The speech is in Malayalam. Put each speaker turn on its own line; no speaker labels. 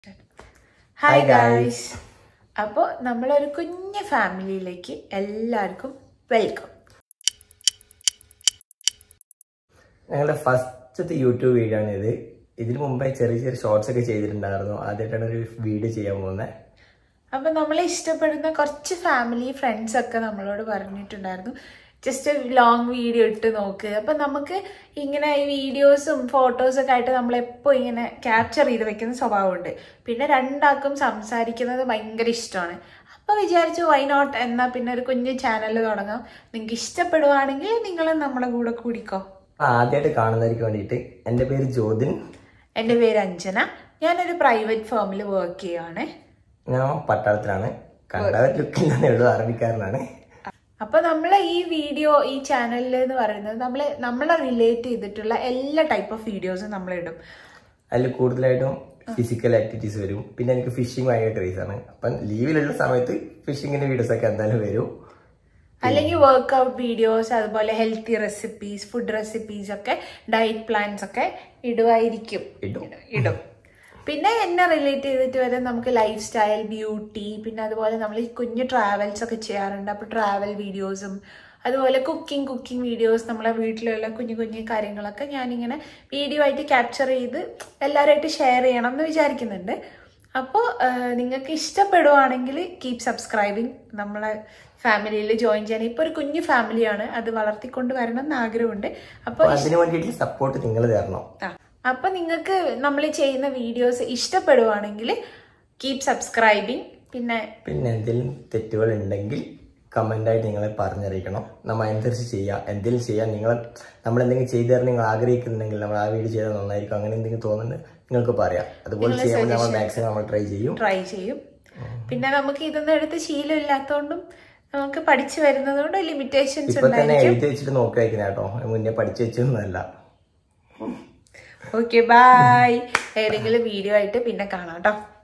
ഹായ്
Hi,
ഗായ്സ് അപ്പോൾ നമ്മളൊരു കുഞ്ഞു ഫാമിലിയിലേക്ക് എല്ലാവർക്കും വെൽക്കം
ഞങ്ങളുടെ ഫസ്റ്റത്തെ യൂട്യൂബ് വീഡിയോ ആണ് ഇത് ഇതിനു മുമ്പേ ചെറിയ ചെറിയ ഷോർട്സ് ഒക്കെ ചെയ്തിട്ടുണ്ടായിരുന്നു ആദ്യമായിട്ടാണ് ഒരു വീഡിയോ ചെയ്യാൻ പോകുന്നത്
അപ്പം നമ്മളെ ഇഷ്ടപ്പെടുന്ന കുറച്ച് ഫാമിലി ഫ്രണ്ട്സ് ഒക്കെ നമ്മളോട് പറഞ്ഞിട്ടുണ്ടായിരുന്നു ജസ്റ്റ് ലോങ് വീഡിയോ ഇട്ട് നോക്ക് അപ്പം നമുക്ക് ഇങ്ങനെ ഈ വീഡിയോസും ഫോട്ടോസൊക്കെ ആയിട്ട് നമ്മളെപ്പോൾ ഇങ്ങനെ ക്യാപ്ചർ ചെയ്ത് വെക്കുന്ന സ്വഭാവമുണ്ട് പിന്നെ രണ്ടാൾക്കും സംസാരിക്കുന്നത് ഭയങ്കര ഇഷ്ടമാണ് അപ്പോൾ വിചാരിച്ചു വൈ നോട്ട് എന്നാൽ പിന്നെ ഒരു കുഞ്ഞു ചാനൽ തുടങ്ങാം നിങ്ങൾക്ക് ഇഷ്ടപ്പെടുവാണെങ്കിൽ നിങ്ങൾ നമ്മുടെ കൂടെ കൂടിക്കോ
ആദ്യമായിട്ട് കാണുന്നവർക്ക് വേണ്ടിയിട്ട് എൻ്റെ പേര് ജ്യോതിൻ
എൻ്റെ പേര് അഞ്ജന ഞാനൊരു പ്രൈവറ്റ് ഫേമിൽ വർക്ക് ചെയ്യുവാണ്
ഞാൻ പട്ടാളത്തിലാണ് കണ്ടവർ ലുക്കില്ലെന്നേ ഉള്ളൂ അറബിക്കാരനാണ്
അപ്പൊ നമ്മൾ ഈ വീഡിയോ ഈ ചാനലിൽ എന്ന് പറയുന്നത് നമ്മൾ നമ്മളെ റിലേറ്റ് ചെയ്തിട്ടുള്ള എല്ലാ ടൈപ്പ് ഓഫ് വീഡിയോസും നമ്മൾ ഇടും
അതിൽ കൂടുതലായിട്ടും ഫിസിക്കൽ ആക്ടിവിറ്റീസ് വരും പിന്നെ എനിക്ക് ഫിഷിംഗ് ഭയങ്കര ക്രേസ് ആണ് അപ്പം ലീവിലുള്ള സമയത്ത് ഫിഷിങ്ങിൻ്റെ വീഡിയോസ് ഒക്കെ എന്തായാലും വരും
അല്ലെങ്കിൽ വർക്ക്ഔട്ട് വീഡിയോസ് അതുപോലെ ഹെൽത്തി റെസിപ്പീസ് ഫുഡ് റെസിപ്പീസ് ഒക്കെ ഡയറ്റ് പ്ലാൻസ് ഒക്കെ ഇടുമായിരിക്കും
ഇടും
ഇടും പിന്നെ എന്നെ റിലേറ്റ് ചെയ്തിട്ട് വരെ നമുക്ക് ലൈഫ് സ്റ്റൈൽ ബ്യൂട്ടി പിന്നെ അതുപോലെ നമ്മൾ ഈ കുഞ്ഞു ട്രാവൽസ് ഒക്കെ ചെയ്യാറുണ്ട് അപ്പോൾ ട്രാവൽ വീഡിയോസും അതുപോലെ കുക്കിംഗ് കുക്കിംഗ് വീഡിയോസ് നമ്മളെ വീട്ടിലുള്ള കുഞ്ഞു കുഞ്ഞു കാര്യങ്ങളൊക്കെ ഞാനിങ്ങനെ വീഡിയോ ആയിട്ട് ക്യാപ്ചർ ചെയ്ത് എല്ലാവരുമായിട്ട് ഷെയർ ചെയ്യണം എന്ന് വിചാരിക്കുന്നുണ്ട് അപ്പോൾ നിങ്ങൾക്ക് ഇഷ്ടപ്പെടുവാണെങ്കിൽ കീപ് സബ്സ്ക്രൈബിങ് നമ്മളെ ഫാമിലിയിൽ ജോയിൻ ചെയ്യാൻ ഇപ്പോൾ ഒരു കുഞ്ഞു ഫാമിലിയാണ് അത് വളർത്തിക്കൊണ്ട് വരണം എന്ന് ആഗ്രഹമുണ്ട് അപ്പോൾ
അപ്പോൾ അതിന് വേണ്ടിയിട്ട് സപ്പോർട്ട് നിങ്ങൾ തരണം
ആ അപ്പൊ നിങ്ങൾക്ക് നമ്മൾ ചെയ്യുന്ന വീഡിയോസ് ഇഷ്ടപ്പെടുവാണെങ്കിൽ കീപ് സബ്സ്ക്രൈബിങ് പിന്നെ
പിന്നെ എന്തെങ്കിലും തെറ്റുകൾ ഉണ്ടെങ്കിൽ കമൻ്റായിട്ട് നിങ്ങളെ പറഞ്ഞറിയിക്കണം നമ്മൾ അനുസരിച്ച് ചെയ്യുക എന്തെങ്കിലും ചെയ്യാൻ നിങ്ങൾ നമ്മൾ എന്തെങ്കിലും ചെയ്തു തരാൻ നിങ്ങൾ ആഗ്രഹിക്കുന്നുണ്ടെങ്കിൽ നമ്മൾ ആ വീഡിയോ ചെയ്താൽ നന്നായിരിക്കും അങ്ങനെ എന്തെങ്കിലും തോന്നുന്നുണ്ട് നിങ്ങൾക്ക് പറയാം അതുപോലെ ചെയ്യാൻ വേണ്ടി നമ്മൾ മാക്സിമം നമ്മൾ ട്രൈ ചെയ്യും
ട്രൈ ചെയ്യും പിന്നെ നമുക്ക് ഇതൊന്നും എടുത്ത് ശീലമില്ലാത്തതുകൊണ്ടും നമുക്ക് പഠിച്ചു വരുന്നതുകൊണ്ട് ലിമിറ്റേഷൻസ്
ഇപ്പൊ തന്നെ
ഉണ്ടായിരിക്കും
എഴുതി വെച്ചിട്ട് നോക്കിയിരിക്കുന്ന കേട്ടോ മുന്നേ പഠിച്ചു വെച്ചൊന്നുമല്ല
ഓക്കെ ബൈ ഏതെങ്കിലും വീഡിയോ ആയിട്ട് പിന്നെ കാണാം കേട്ടോ